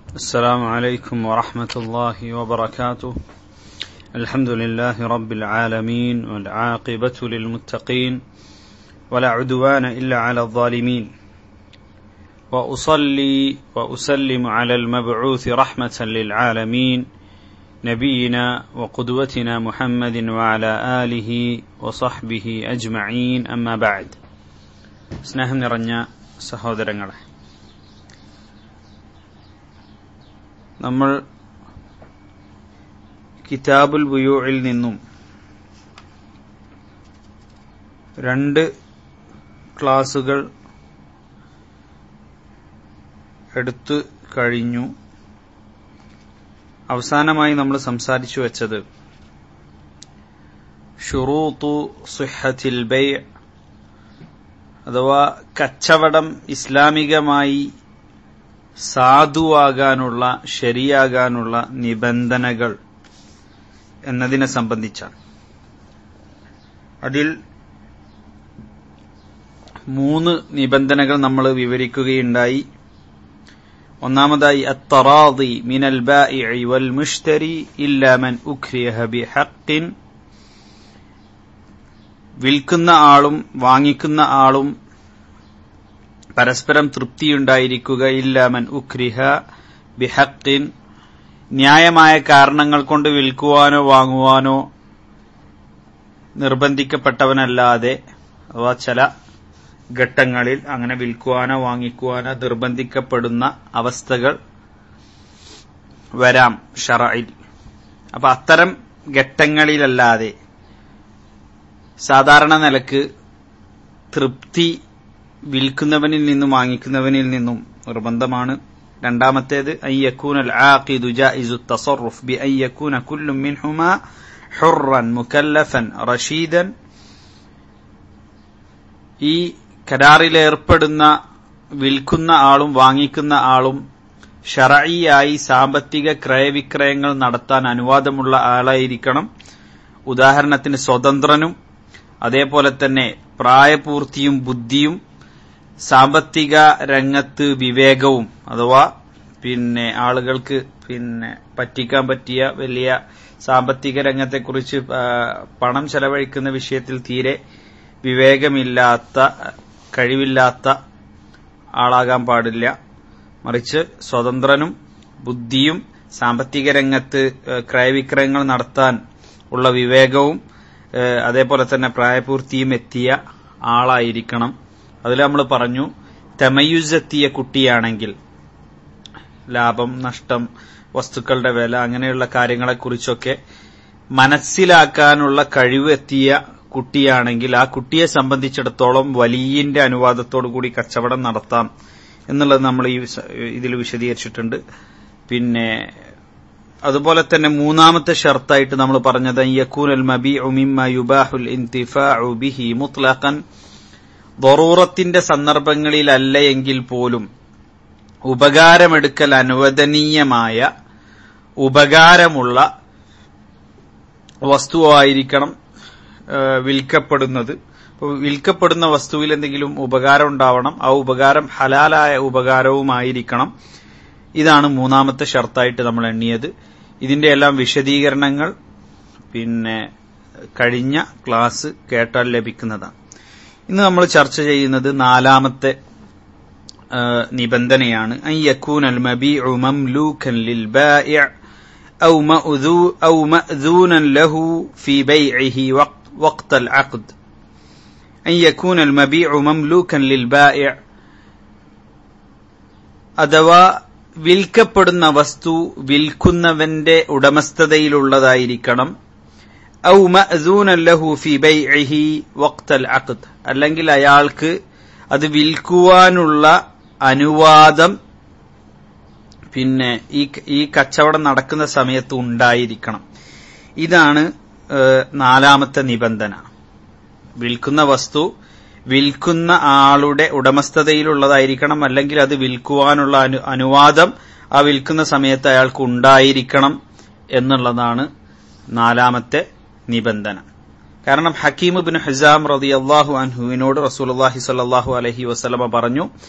السلام عليكم ورحمة الله وبركاته الحمد لله رب العالمين والعاقبة للمتقين ولا عدوان إلا على الظالمين وأصلي وأسلم على المبعوث رحمة للعالمين نبينا وقدوتنا محمد وعلى آله وصحبه أجمعين أما بعد സ്നേഹം നിറഞ്ഞ സഹോദരങ്ങളെ നമ്മൾ കിതാബുൽ ബുയൂയിൽ നിന്നും രണ്ട് ക്ലാസുകൾ എടുത്തു കഴിഞ്ഞു അവസാനമായി നമ്മൾ സംസാരിച്ചു വെച്ചത് ഷുറൂത്തു സുഹത്തിൽ ബൈ അഥവാ കച്ചവടം ഇസ്ലാമികമായി സാധുവാകാനുള്ള ശരിയാകാനുള്ള നിബന്ധനകൾ എന്നതിനെ സംബന്ധിച്ചാണ് അതിൽ മൂന്ന് നിബന്ധനകൾ നമ്മൾ വിവരിക്കുകയുണ്ടായി ഒന്നാമതായി അത്തറാദി മിനൽ ബാഇഇ വൽ മുഷ്തരി ഇല്ലാ മൻ ഉക്രിഹ ബിഹഖിൻ വിൽക്കുന്ന ആളും വാങ്ങിക്കുന്ന ആളും പരസ്പരം തൃപ്തിയുണ്ടായിരിക്കുക ഇല്ലാമൻ ഉക്രിഹ ബിഹക്കിൻ ന്യായമായ കാരണങ്ങൾ കൊണ്ട് വിൽക്കുവാനോ വാങ്ങുവാനോ നിർബന്ധിക്കപ്പെട്ടവനല്ലാതെ അഥവാ ചില ഘട്ടങ്ങളിൽ അങ്ങനെ വിൽക്കുവാനോ വാങ്ങിക്കുവാനോ നിർബന്ധിക്കപ്പെടുന്ന അവസ്ഥകൾ വരാം ഷറയിൽ അപ്പൊ അത്തരം ഘട്ടങ്ങളിലല്ലാതെ സാധാരണ നിലക്ക് തൃപ്തി വിൽക്കുന്നവനിൽ നിന്നും വാങ്ങിക്കുന്നവനിൽ നിന്നും നിർബന്ധമാണ് രണ്ടാമത്തേത് അയ്യക്കൂൻ അൽ ആഖിദു ജായിസു തസറുഫ് ബി അയ്യക്കൂന കുല്ലും മിൻഹുമാ ഹുറൻ മുക്കല്ലഫൻ റഷീദൻ ഈ കരാറിലേർപ്പെടുന്ന വിൽക്കുന്ന ആളും വാങ്ങിക്കുന്ന ആളും ഷറയിയായി സാമ്പത്തിക ക്രയവിക്രയങ്ങൾ നടത്താൻ അനുവാദമുള്ള ആളായിരിക്കണം ഉദാഹരണത്തിന് സ്വതന്ത്രനും അതേപോലെ തന്നെ പ്രായപൂർത്തിയും ബുദ്ധിയും സാമ്പത്തിക രംഗത്ത് വിവേകവും അഥവാ പിന്നെ ആളുകൾക്ക് പിന്നെ പറ്റിക്കാൻ പറ്റിയ വലിയ സാമ്പത്തിക രംഗത്തെക്കുറിച്ച് പണം ചെലവഴിക്കുന്ന വിഷയത്തിൽ തീരെ വിവേകമില്ലാത്ത കഴിവില്ലാത്ത ആളാകാൻ പാടില്ല മറിച്ച് സ്വതന്ത്രനും ബുദ്ധിയും സാമ്പത്തിക രംഗത്ത് ക്രയവിക്രയങ്ങൾ നടത്താൻ ഉള്ള വിവേകവും അതേപോലെ തന്നെ പ്രായപൂർത്തിയും എത്തിയ ആളായിരിക്കണം അതിൽ നമ്മൾ പറഞ്ഞു തെമയുസെത്തിയ കുട്ടിയാണെങ്കിൽ ലാഭം നഷ്ടം വസ്തുക്കളുടെ വില അങ്ങനെയുള്ള കാര്യങ്ങളെക്കുറിച്ചൊക്കെ മനസ്സിലാക്കാനുള്ള കഴിവ് എത്തിയ കുട്ടിയാണെങ്കിൽ ആ കുട്ടിയെ സംബന്ധിച്ചിടത്തോളം വലിയന്റെ അനുവാദത്തോടു കൂടി കച്ചവടം നടത്താം എന്നുള്ളത് നമ്മൾ ഈ ഇതിൽ വിശദീകരിച്ചിട്ടുണ്ട് പിന്നെ അതുപോലെ തന്നെ മൂന്നാമത്തെ ഷർത്തായിട്ട് നമ്മൾ പറഞ്ഞത് യക്കൂൻ അൽ മബി ഉമിമ്മ യുബാഹുൽ ഇന്തിഫാഉ ബിഹി മുത്ലഖൻ ദറൂറത്തിന്റെ സന്ദർഭങ്ങളിലല്ല എങ്കിൽ പോലും ഉപകാരമെടുക്കൽ അനുവദനീയമായ ഉപകാരമുള്ള വസ്തുവായിരിക്കണം വിൽക്കപ്പെടുന്നത് വിൽക്കപ്പെടുന്ന വസ്തുവിൽ എന്തെങ്കിലും ഉപകാരം ഉണ്ടാവണം ആ ഉപകാരം ഹലാലായ ഉപകാരവുമായിരിക്കണം ഇതാണ് മൂന്നാമത്തെ ഷർത്തായിട്ട് നമ്മൾ എണ്ണിയത് ഇതിന്റെ എല്ലാം വിശദീകരണങ്ങൾ പിന്നെ കഴിഞ്ഞ ക്ലാസ് കേട്ടാൽ ലഭിക്കുന്നതാണ് ഇന്ന് നമ്മൾ ചർച്ച ചെയ്യുന്നത് നാലാമത്തെ നിബന്ധനയാണ് അൻ യക്കൂൻ അൽ മബീഉ മംലൂക്കൻ ലിൽ ബാഇഅ ഔ മഅ്ദൂ ഔ മഅ്ദൂനൻ ലഹു ഫീ ബൈഇഹി വഖ്ത അൽ അഖ്ദ് അൻ യക്കൂൻ അൽ മബീഉ മംലൂക്കൻ ലിൽ ബാഇഅ അഥവാ വിൽക്കപ്പെടുന്ന വസ്തു വിൽക്കുന്നവന്റെ ഉടമസ്ഥതയിലുള്ളതായിരിക്കണം ഔ മഅ്സൂനൻ ലഹു ഫി ബൈഇഹി വഖ്തൽ അഖ്ദ് അല്ലെങ്കിൽ അയാൾക്ക് അത് വിൽക്കുവാനുള്ള അനുവാദം പിന്നെ ഈ ഈ കച്ചവടം നടക്കുന്ന സമയത്ത് ഉണ്ടായിരിക്കണം ഇതാണ് നാലാമത്തെ നിബന്ധന വിൽക്കുന്ന വസ്തു വിൽക്കുന്ന ആളുടെ ഉടമസ്ഥതയിലുള്ളതായിരിക്കണം അല്ലെങ്കിൽ അത് വിൽക്കുവാനുള്ള അനു അനുവാദം ആ വിൽക്കുന്ന സമയത്ത് അയാൾക്ക് ഉണ്ടായിരിക്കണം എന്നുള്ളതാണ് നാലാമത്തെ നിബന്ധന കാരണം ഹക്കീം ബിൻ ഹിസാം റതി അള്ളാഹു അൻഹുവിനോട് റസൂലുള്ളാഹി സ്വല്ലല്ലാഹു അലൈഹി വസല്ലമ പറഞ്ഞു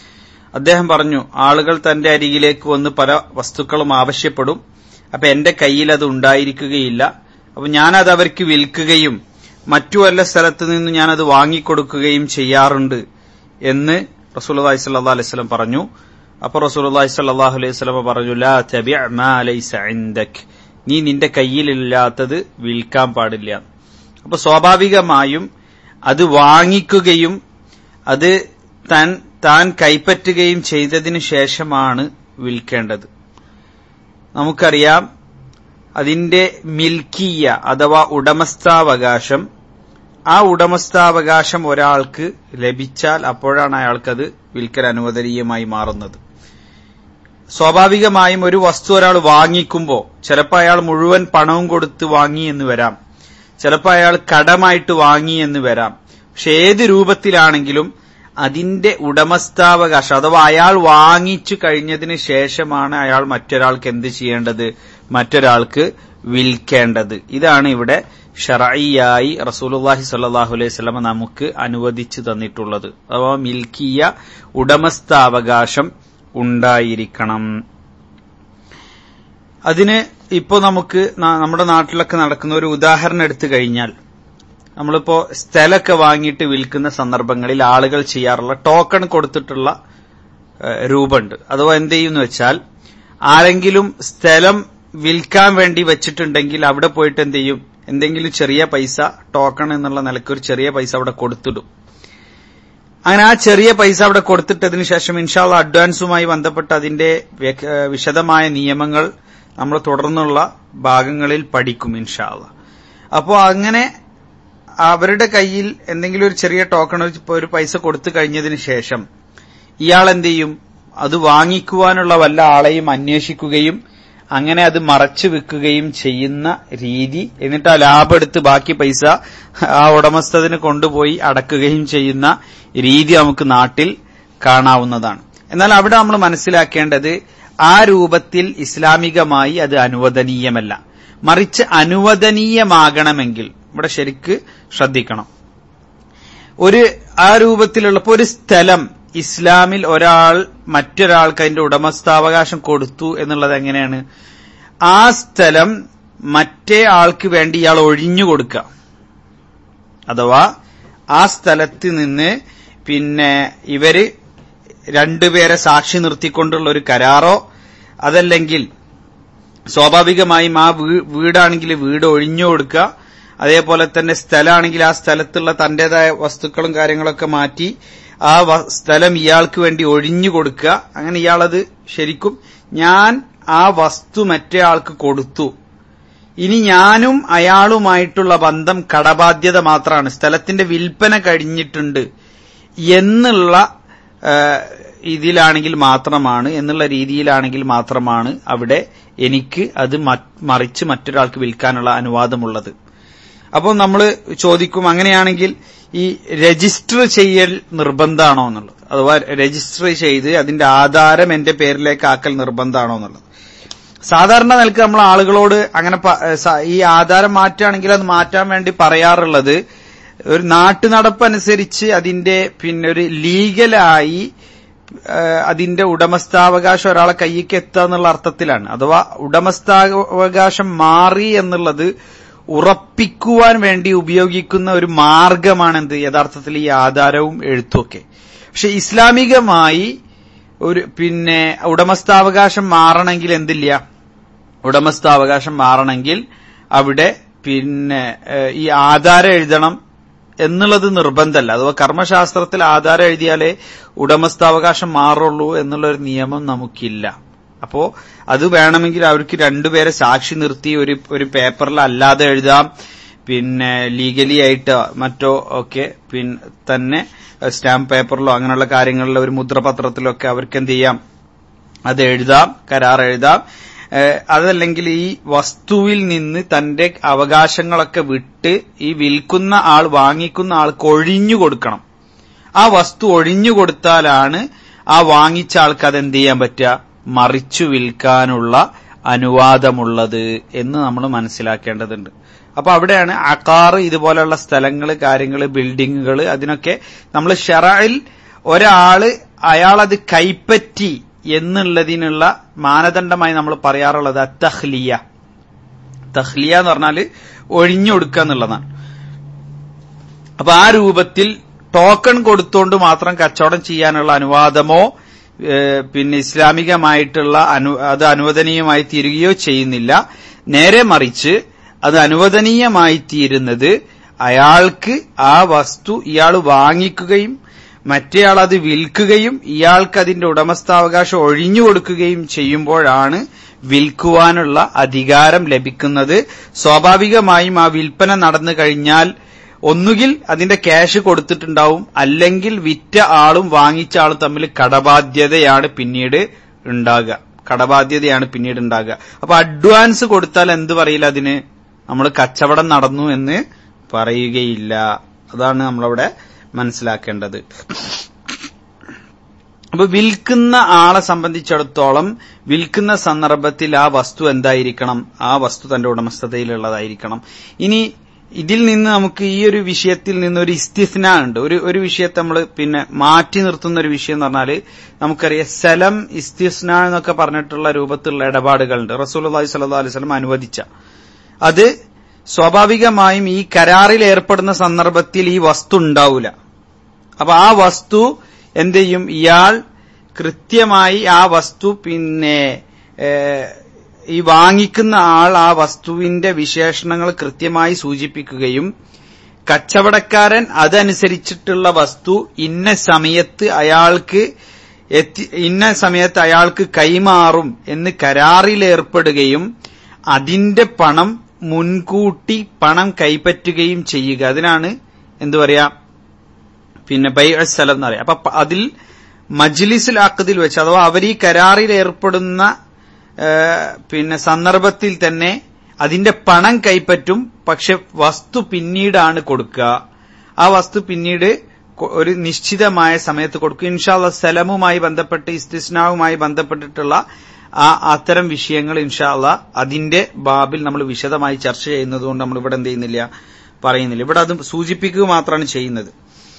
അദ്ദേഹം പറഞ്ഞു ആളുകൾ തന്റെ അരികിലേക്ക് വന്ന് പല വസ്തുക്കളും ആവശ്യപ്പെടും അപ്പൊ എന്റെ കയ്യിൽ അത് ഉണ്ടായിരിക്കുകയില്ല അപ്പൊ ഞാനത് അവർക്ക് വിൽക്കുകയും മറ്റു വല്ല സ്ഥലത്ത് നിന്ന് ഞാനത് വാങ്ങിക്കൊടുക്കുകയും ചെയ്യാറുണ്ട് എന്ന് റസൂലുള്ളാഹി സ്വല്ലല്ലാഹു അലൈഹി വസല്ലം പറഞ്ഞു അപ്പൊ റസൂലുള്ളാഹി സ്വല്ലല്ലാഹു അലൈഹി വസല്ലം പറഞ്ഞു ലാ തബിഅ മാ ലൈസ ഇൻദക് നീ നിന്റെ കയ്യിലില്ലാത്തത് വിൽക്കാൻ പാടില്ല അപ്പൊ സ്വാഭാവികമായും അത് വാങ്ങിക്കുകയും അത് താൻ താൻ കൈപ്പറ്റുകയും ചെയ്തതിനു ശേഷമാണ് വിൽക്കേണ്ടത് നമുക്കറിയാം അതിന്റെ മിൽക്കിയ അഥവാ ഉടമസ്ഥാവകാശം ആ ഉടമസ്ഥാവകാശം ഒരാൾക്ക് ലഭിച്ചാൽ അപ്പോഴാണ് അയാൾക്കത് വിൽക്കൽ അനുവദനീയമായി മാറുന്നത് സ്വാഭാവികമായും ഒരു വസ്തു ഒരാൾ വാങ്ങിക്കുമ്പോൾ ചിലപ്പോൾ അയാൾ മുഴുവൻ പണവും കൊടുത്ത് വാങ്ങി എന്ന് വരാം ചിലപ്പോൾ അയാൾ കടമായിട്ട് വാങ്ങി എന്ന് വരാം പക്ഷെ ഏത് രൂപത്തിലാണെങ്കിലും അതിന്റെ ഉടമസ്ഥാവകാശം അഥവാ അയാൾ വാങ്ങിച്ചു കഴിഞ്ഞതിന് ശേഷമാണ് അയാൾ മറ്റൊരാൾക്ക് എന്ത് ചെയ്യേണ്ടത് മറ്റൊരാൾക്ക് വിൽക്കേണ്ടത് ഇതാണ് ഇവിടെ ഷറായിയായി റസൂലുല്ലാഹി സ്വല്ലല്ലാഹു അലൈഹി വസല്ലമ നമുക്ക് അനുവദിച്ചു തന്നിട്ടുള്ളത് അഥവാ മിൽക്കിയ ഉടമസ്ഥാവകാശം ഉണ്ടായിരിക്കണം അതിന് ഇപ്പോ നമുക്ക് നമ്മുടെ നാട്ടിലൊക്കെ നടക്കുന്ന ഒരു ഉദാഹരണം എടുത്തു കഴിഞ്ഞാൽ നമ്മളിപ്പോ സ്ഥലമൊക്കെ വാങ്ങിയിട്ട് വിൽക്കുന്ന സന്ദർഭങ്ങളിൽ ആളുകൾ ചെയ്യാറുള്ള ടോക്കൺ കൊടുത്തിട്ടുള്ള രൂപമുണ്ട് അഥവാ എന്ത് ചെയ്യുമെന്ന് വെച്ചാൽ ആരെങ്കിലും സ്ഥലം വിൽക്കാൻ വേണ്ടി വെച്ചിട്ടുണ്ടെങ്കിൽ അവിടെ പോയിട്ട് എന്ത് ചെയ്യും എന്തെങ്കിലും ചെറിയ പൈസ ടോക്കൺ എന്നുള്ള നിലയ്ക്ക് ഒരു ചെറിയ പൈസ അവിടെ കൊടുത്തിടും അങ്ങനെ ആ ചെറിയ പൈസ അവിടെ കൊടുത്തിട്ടതിന് ശേഷം ഇൻഷാള്ള അഡ്വാൻസുമായി ബന്ധപ്പെട്ട അതിന്റെ വിശദമായ നിയമങ്ങൾ നമ്മൾ തുടർന്നുള്ള ഭാഗങ്ങളിൽ പഠിക്കും ഇൻഷാള്ള അപ്പോൾ അങ്ങനെ അവരുടെ കയ്യിൽ എന്തെങ്കിലും ഒരു ചെറിയ ടോക്കൺ ഒരു പൈസ കൊടുത്തു കഴിഞ്ഞതിന് ശേഷം ഇയാൾ എന്ത് ചെയ്യും അത് വാങ്ങിക്കുവാനുള്ള വല്ല ആളെയും അന്വേഷിക്കുകയും അങ്ങനെ അത് മറച്ചു വെക്കുകയും ചെയ്യുന്ന രീതി എന്നിട്ട് ആ ലാഭം എടുത്ത് ബാക്കി പൈസ ആ ഉടമസ്ഥതിന് കൊണ്ടുപോയി അടക്കുകയും ചെയ്യുന്ന രീതി നമുക്ക് നാട്ടിൽ കാണാവുന്നതാണ് എന്നാൽ അവിടെ നമ്മൾ മനസ്സിലാക്കേണ്ടത് ആ രൂപത്തിൽ ഇസ്ലാമികമായി അത് അനുവദനീയമല്ല മറിച്ച് അനുവദനീയമാകണമെങ്കിൽ ഇവിടെ ശരിക്ക് ശ്രദ്ധിക്കണം ഒരു ആ രൂപത്തിലുള്ളപ്പോ ഒരു സ്ഥലം ഇസ്ലാമിൽ ഒരാൾ മറ്റൊരാൾക്ക് അതിന്റെ ഉടമസ്ഥാവകാശം കൊടുത്തു എന്നുള്ളത് എങ്ങനെയാണ് ആ സ്ഥലം മറ്റേ ആൾക്ക് വേണ്ടി ഇയാൾ ഒഴിഞ്ഞു കൊടുക്കുക അഥവാ ആ സ്ഥലത്ത് നിന്ന് പിന്നെ ഇവര് രണ്ടുപേരെ സാക്ഷി നിർത്തിക്കൊണ്ടുള്ള ഒരു കരാറോ അതല്ലെങ്കിൽ സ്വാഭാവികമായും ആ വീടാണെങ്കിൽ വീട് ഒഴിഞ്ഞു കൊടുക്കുക അതേപോലെ തന്നെ സ്ഥലമാണെങ്കിൽ ആ സ്ഥലത്തുള്ള തന്റേതായ വസ്തുക്കളും കാര്യങ്ങളൊക്കെ മാറ്റി ആ സ്ഥലം ഇയാൾക്ക് വേണ്ടി ഒഴിഞ്ഞു കൊടുക്കുക അങ്ങനെ ഇയാളത് ശരിക്കും ഞാൻ ആ വസ്തു മറ്റേ ആൾക്ക് കൊടുത്തു ഇനി ഞാനും അയാളുമായിട്ടുള്ള ബന്ധം കടബാധ്യത മാത്രമാണ് സ്ഥലത്തിന്റെ വിൽപ്പന കഴിഞ്ഞിട്ടുണ്ട് എന്നുള്ള ഇതിലാണെങ്കിൽ മാത്രമാണ് എന്നുള്ള രീതിയിലാണെങ്കിൽ മാത്രമാണ് അവിടെ എനിക്ക് അത് മറിച്ച് മറ്റൊരാൾക്ക് വിൽക്കാനുള്ള അനുവാദമുള്ളത് അപ്പോൾ നമ്മൾ ചോദിക്കും അങ്ങനെയാണെങ്കിൽ ഈ രജിസ്റ്റർ ചെയ്യൽ നിർബന്ധമാണോ എന്നുള്ളത് അഥവാ രജിസ്റ്റർ ചെയ്ത് അതിന്റെ ആധാരം എന്റെ പേരിലേക്ക് ആക്കൽ നിർബന്ധമാണോ എന്നുള്ളത് സാധാരണ നിലക്ക് നമ്മൾ ആളുകളോട് അങ്ങനെ ഈ ആധാരം മാറ്റുകയാണെങ്കിൽ അത് മാറ്റാൻ വേണ്ടി പറയാറുള്ളത് ഒരു നാട്ടു നടപ്പനുസരിച്ച് അതിന്റെ പിന്നെ ഒരു ലീഗലായി അതിന്റെ ഉടമസ്ഥാവകാശം ഒരാളെ കയ്യിക്ക് എത്തുക എന്നുള്ള അർത്ഥത്തിലാണ് അഥവാ ഉടമസ്ഥാവകാശം മാറി എന്നുള്ളത് ഉറപ്പിക്കുവാൻ വേണ്ടി ഉപയോഗിക്കുന്ന ഒരു മാർഗമാണ് എന്ത് യഥാർത്ഥത്തിൽ ഈ ആധാരവും എഴുത്തുമൊക്കെ പക്ഷെ ഇസ്ലാമികമായി ഒരു പിന്നെ ഉടമസ്ഥാവകാശം മാറണമെങ്കിൽ എന്തില്ല ഉടമസ്ഥാവകാശം മാറണമെങ്കിൽ അവിടെ പിന്നെ ഈ ആധാരം എഴുതണം എന്നുള്ളത് നിർബന്ധമല്ല അഥവാ കർമ്മശാസ്ത്രത്തിൽ ആധാരം എഴുതിയാലേ ഉടമസ്ഥാവകാശം മാറുള്ളൂ എന്നുള്ളൊരു നിയമം നമുക്കില്ല അപ്പോ അത് വേണമെങ്കിൽ അവർക്ക് രണ്ടുപേരെ സാക്ഷി നിർത്തി ഒരു ഒരു പേപ്പറിൽ അല്ലാതെ എഴുതാം പിന്നെ ലീഗലി ആയിട്ട് മറ്റോ ഒക്കെ പിന്നെ തന്നെ സ്റ്റാമ്പ് പേപ്പറിലോ അങ്ങനെയുള്ള കാര്യങ്ങളിലോ ഒരു മുദ്രപത്രത്തിലൊക്കെ അവർക്ക് എന്ത് ചെയ്യാം അത് എഴുതാം കരാർ എഴുതാം അതല്ലെങ്കിൽ ഈ വസ്തുവിൽ നിന്ന് തന്റെ അവകാശങ്ങളൊക്കെ വിട്ട് ഈ വിൽക്കുന്ന ആൾ വാങ്ങിക്കുന്ന ആൾക്ക് ഒഴിഞ്ഞു കൊടുക്കണം ആ വസ്തു ഒഴിഞ്ഞു കൊടുത്താലാണ് ആ വാങ്ങിച്ച ആൾക്ക് അത് എന്ത് ചെയ്യാൻ പറ്റുക മറിച്ചു വിൽക്കാനുള്ള അനുവാദമുള്ളത് എന്ന് നമ്മൾ മനസ്സിലാക്കേണ്ടതുണ്ട് അപ്പൊ അവിടെയാണ് അക്കാറ് ഇതുപോലെയുള്ള സ്ഥലങ്ങൾ കാര്യങ്ങൾ ബിൽഡിങ്ങുകൾ അതിനൊക്കെ നമ്മൾ ഷെറയിൽ ഒരാള് അയാളത് കൈപ്പറ്റി എന്നുള്ളതിനുള്ള മാനദണ്ഡമായി നമ്മൾ പറയാറുള്ളത് തഹ്ലിയ തഹ്ലിയ എന്ന് പറഞ്ഞാല് ഒഴിഞ്ഞു കൊടുക്കുക എന്നുള്ളതാണ് അപ്പൊ ആ രൂപത്തിൽ ടോക്കൺ കൊടുത്തുകൊണ്ട് മാത്രം കച്ചവടം ചെയ്യാനുള്ള അനുവാദമോ ഏഹ് പിന്നെ ഇസ്ലാമികമായിട്ടുള്ള അനു അത് അനുവദനീയമായി തീരുകയോ ചെയ്യുന്നില്ല നേരെ മറിച്ച് അത് അനുവദനീയമായി തീരുന്നത് അയാൾക്ക് ആ വസ്തു ഇയാൾ വാങ്ങിക്കുകയും മറ്റേയാൾ അത് വിൽക്കുകയും ഇയാൾക്ക് അതിന്റെ ഉടമസ്ഥാവകാശം ഒഴിഞ്ഞു കൊടുക്കുകയും ചെയ്യുമ്പോഴാണ് വിൽക്കുവാനുള്ള അധികാരം ലഭിക്കുന്നത് സ്വാഭാവികമായും ആ വിൽപ്പന നടന്നു കഴിഞ്ഞാൽ ഒന്നുകിൽ അതിന്റെ ക്യാഷ് കൊടുത്തിട്ടുണ്ടാവും അല്ലെങ്കിൽ വിറ്റ ആളും വാങ്ങിച്ച ആളും തമ്മിൽ കടബാധ്യതയാണ് പിന്നീട് ഉണ്ടാകുക കടബാധ്യതയാണ് പിന്നീട് ഉണ്ടാകുക അപ്പൊ അഡ്വാൻസ് കൊടുത്താൽ എന്ത് പറയില്ല അതിന് നമ്മൾ കച്ചവടം നടന്നു എന്ന് പറയുകയില്ല അതാണ് നമ്മളവിടെ മനസ്സിലാക്കേണ്ടത് അപ്പൊ വിൽക്കുന്ന ആളെ സംബന്ധിച്ചിടത്തോളം വിൽക്കുന്ന സന്ദർഭത്തിൽ ആ വസ്തു എന്തായിരിക്കണം ആ വസ്തു തന്റെ ഉടമസ്ഥതയിലുള്ളതായിരിക്കണം ഇനി ഇതിൽ നിന്ന് നമുക്ക് ഈ ഒരു വിഷയത്തിൽ നിന്ന് ഒരു ഇസ്തിഫ്ന ഉണ്ട് ഒരു ഒരു വിഷയത്തെ നമ്മൾ പിന്നെ മാറ്റി നിർത്തുന്ന ഒരു വിഷയം എന്ന് പറഞ്ഞാൽ നമുക്കറിയാം സലം ഇസ്തിസ്ന എന്നൊക്കെ പറഞ്ഞിട്ടുള്ള രൂപത്തിലുള്ള ഇടപാടുകളുണ്ട് റസൂൽ അലൈഹി സ്വല്ലാ അലൈഹി സ്വലം അനുവദിച്ച അത് സ്വാഭാവികമായും ഈ കരാറിൽ ഏർപ്പെടുന്ന സന്ദർഭത്തിൽ ഈ വസ്തു ഉണ്ടാവില്ല അപ്പൊ ആ വസ്തു എന്ത് ചെയ്യും ഇയാൾ കൃത്യമായി ആ വസ്തു പിന്നെ ഏഹ്, ഈ വാങ്ങിക്കുന്ന ആൾ ആ വസ്തുവിന്റെ വിശേഷണങ്ങൾ കൃത്യമായി സൂചിപ്പിക്കുകയും കച്ചവടക്കാരൻ അതനുസരിച്ചിട്ടുള്ള വസ്തു ഇന്ന സമയത്ത് അയാൾക്ക് എത്തി ഇന്ന സമയത്ത് അയാൾക്ക് കൈമാറും എന്ന് കരാറിലേർപ്പെടുകയും അതിന്റെ പണം മുൻകൂട്ടി പണം കൈപ്പറ്റുകയും ചെയ്യുക അതിനാണ് എന്തു പറയാ പിന്നെ ബൈ സ്ഥലം എന്ന് പറയാം അപ്പൊ പ- അതിൽ മജ്ലിസിൽ അക്കതിൽ വെച്ച് അഥവാ അവർ ഈ കരാറിൽ ഏർപ്പെടുന്ന ഏ, പിന്നെ സന്ദർഭത്തിൽ തന്നെ അതിന്റെ പണം കൈപ്പറ്റും പക്ഷെ വസ്തു പിന്നീടാണ് കൊടുക്കുക ആ വസ്തു പിന്നീട് കൊ- ഒരു നിശ്ചിതമായ സമയത്ത് കൊടുക്കും ഇൻഷാല്ല സ്ഥലമുമായി ബന്ധപ്പെട്ട് ഇസ്തിസ്നാവുമായി ബന്ധപ്പെട്ടിട്ടുള്ള ആ അത്തരം വിഷയങ്ങൾ ഇൻഷാല്ല അതിന്റെ ബാബിൽ നമ്മൾ വിശദമായി ചർച്ച ചെയ്യുന്നത് കൊണ്ട് നമ്മൾ ഇവിടെ എന്ത് ചെയ്യുന്നില്ല പറയുന്നില്ല ഇവിടെ അത് സൂചിപ്പിക്കുക മാത്രമാണ് ചെയ്യുന്നത്